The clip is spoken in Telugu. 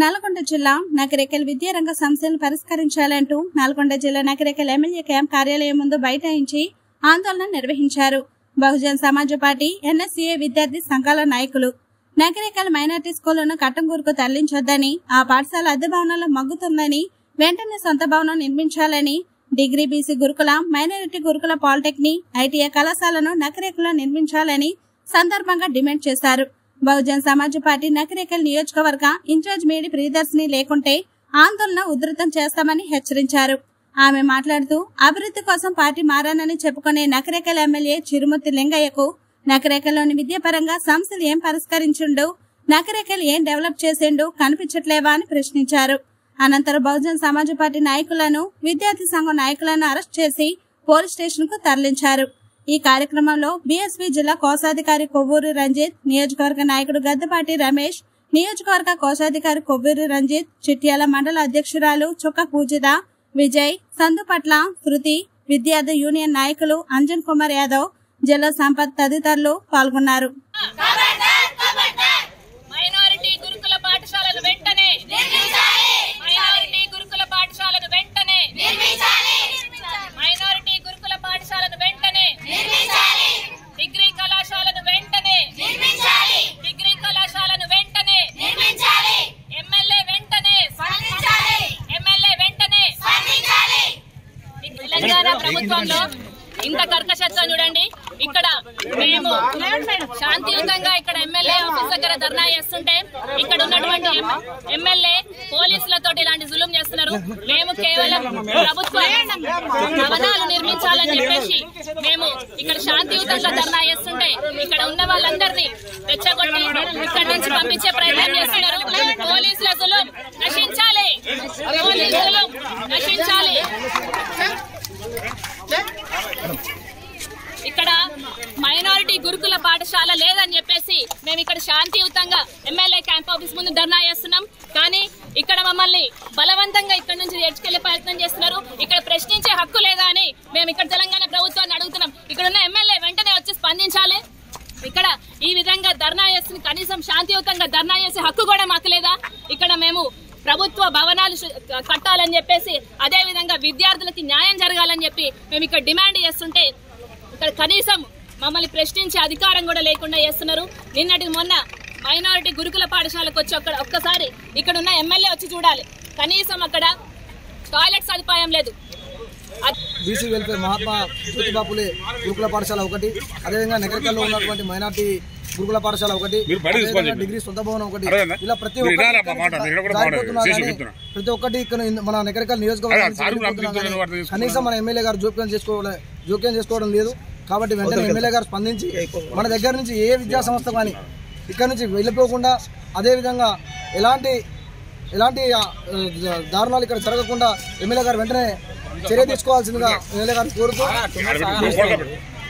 నల్గొండ జిల్లా నకరేకల్ విద్యారంగ సమస్యలను పరిష్కరించాలంటూ నల్గొండ జిల్లా నకరేకల్ ఎమ్మెల్యే క్యాంప్ కార్యాలయం ముందు బైఠాయించి ఆందోళన నిర్వహించారు బహుజన్ సమాజ్ పార్టీ ఎన్ఎస్సీఏ విద్యార్థి సంఘాల నాయకులు నకరేకల్ మైనార్టీ స్కూళ్లను కట్టంగూరుకు తరలించొద్దని ఆ పాఠశాల అద్దె భవనంలో మగ్గుతుందని వెంటనే సొంత భవనం నిర్మించాలని డిగ్రీ బీసీ గురుకుల మైనారిటీ గురుకుల పాలిటెక్నిక్ ఐటీఐ కళాశాలను నకరేకల్లో నిర్మించాలని సందర్భంగా డిమాండ్ చేశారు బహుజన్ సమాజ్ పార్టీ నకరేకల్ నియోజకవర్గ ఇన్ఛార్జ్ మేడి ప్రియదర్శిని లేకుంటే ఆందోళన ఉధృతం చేస్తామని హెచ్చరించారు ఆమె మాట్లాడుతూ అభివృద్ధి కోసం పార్టీ మారానని చెప్పుకునే నకరేకల్ ఎమ్మెల్యే చిరుమూర్తి లింగయ్యకు నకరేకల్లోని విద్యాపరంగా సమస్యలు ఏం పరిష్కరించుండు నకరేకల్ ఏం డెవలప్ చేసిండు కనిపించట్లేవా అని ప్రశ్నించారు అనంతరం బహుజన్ సమాజ్ పార్టీ నాయకులను విద్యార్థి సంఘం నాయకులను అరెస్ట్ చేసి పోలీస్ స్టేషన్ కు తరలించారు ఈ కార్యక్రమంలో బీఎస్పీ జిల్లా కోశాధికారి కొవ్వూరు రంజిత్ నియోజకవర్గ నాయకుడు గద్దపాటి రమేష్ నియోజకవర్గ కోశాధికారి కొవ్వూరు రంజిత్ చిట్యాల మండల అధ్యక్షురాలు చుక్క పూజిత విజయ్ సందుపట్ల శృతి విద్యార్థి యూనియన్ నాయకులు అంజన్ కుమార్ యాదవ్ జిల్లా సంపత్ తదితరులు పాల్గొన్నారు మైనారిటీ గురుకుల పాఠశాలను వెంటనే మైనారిటీ గురుకుల పాఠశాలను వెంటనే మైనారిటీ గురుకుల పాఠశాలను వెంటనే డిగ్రీ కళాశాలను వెంటనే డిగ్రీ కళాశాలను వెంటనే ఎమ్మెల్యే వెంటనే ఎమ్మెల్యే వెంటనే తెలంగాణ ప్రభుత్వంలో ఇంత కర్కశత్వం చూడండి ఇక్కడ మేము శాంతియుతంగా ఇక్కడ ఎమ్మెల్యే ఆఫీస్ దగ్గర ధర్నా చేస్తుంటే ఇక్కడ ఉన్నటువంటి ఎమ్మెల్యే పోలీసులతో ఇలాంటి జులుం చేస్తున్నారు మేము కేవలం ప్రభుత్వ భవనాలు నిర్మించాలని చెప్పేసి మేము ఇక్కడ శాంతియుతంగా ధర్నా చేస్తుంటే ఇక్కడ ఉన్న వాళ్ళందరినీ రెచ్చగొట్టి ఇక్కడ నుంచి పంపించే ప్రయత్నం చేస్తున్నారు పోలీసుల జులుం నశించాలి పోలీసులు నశించాలి ఇక్కడ మైనారిటీ గురుకుల పాఠశాల లేదని చెప్పేసి మేము ఇక్కడ శాంతియుతంగా ఎమ్మెల్యే క్యాంప్ ఆఫీస్ ముందు ధర్నా చేస్తున్నాం కానీ ఇక్కడ మమ్మల్ని బలవంతంగా ఇక్కడ నుంచి ఎడ్చుకెళ్లే ప్రయత్నం చేస్తున్నారు ఇక్కడ ప్రశ్నించే హక్కు లేదా అని మేము ఇక్కడ తెలంగాణ ప్రభుత్వాన్ని అడుగుతున్నాం ఇక్కడ ఉన్న ఎమ్మెల్యే వెంటనే వచ్చి స్పందించాలి ఇక్కడ ఈ విధంగా ధర్నా చేస్తుంది కనీసం శాంతియుతంగా ధర్నా చేసే హక్కు కూడా మాకు లేదా ఇక్కడ మేము ప్రభుత్వ భవనాలు శు- కట్టాలని చెప్పేసి అదే విధంగా విద్యార్థులకి న్యాయం జరగాలని చెప్పి మేము ఇక్కడ డిమాండ్ చేస్తుంటే ఇక్కడ కనీసం మమ్మల్ని ప్రశ్నించే అధికారం కూడా లేకుండా చేస్తున్నారు నిన్నటికి మొన్న మైనారిటీ గురుకుల పాఠశాలకు వచ్చి అక్కడ ఒక్కసారి ఇక్కడ ఉన్న ఎమ్మెల్యే వచ్చి చూడాలి కనీసం అక్కడ టాయిలెట్ సదుపాయం లేదు అద్- బీసీ వెల్ఫేర్ మహాత్మా జ్యోతిబా పులే గురుకుల పాఠశాల ఒకటి అదేవిధంగా నగరికల్లో ఉన్నటువంటి మైనార్టీ గురుకుల పాఠశాల ఒకటి మీరు బయట అదేవిధంగా తీసుకోండి. డిగ్రీ సొంత భవనం ఒకటి అర్థమైందా? ఇలా ప్రతి మీరు ఒక్కటి వినాలా మాట? నేను ఇక్కడ కూడా జారిపోతున్నా మాట. కానీ చేసి చెప్తున్నా. ప్రతి ఒక్కటి ఇక్కడ ఇన్- మన నగరికల్ నియోజకవర్గం అదే, నుంచి సార్ వెళ్ళిపోతున్నా అభివృద్ధి కానీ వార్త తీసుకున్నాం. కనీసం మన ఎమ్మెల్యే గారు జోక్యం చేసుకోవడం జోక్యం చేసుకోవడం లేదు కాబట్టి వెంటనే ఎమ్మెల్యే గారు స్పందించి మన దగ్గర నుంచి ఏ విద్యా సంస్థ కానీ ఇక్కడ నుంచి వెళ్ళిపోకుండా అదేవిధంగా ఎలాంటి ఎలాంటి ఆ, ఆ, దారుణాలు ఇక్కడ జరగకుండా ఎమ్మెల్యే గారు వెంటనే చర్య తీసుకోవాల్సిందిగా ఎమ్మెల్యే గారు కోరుతూ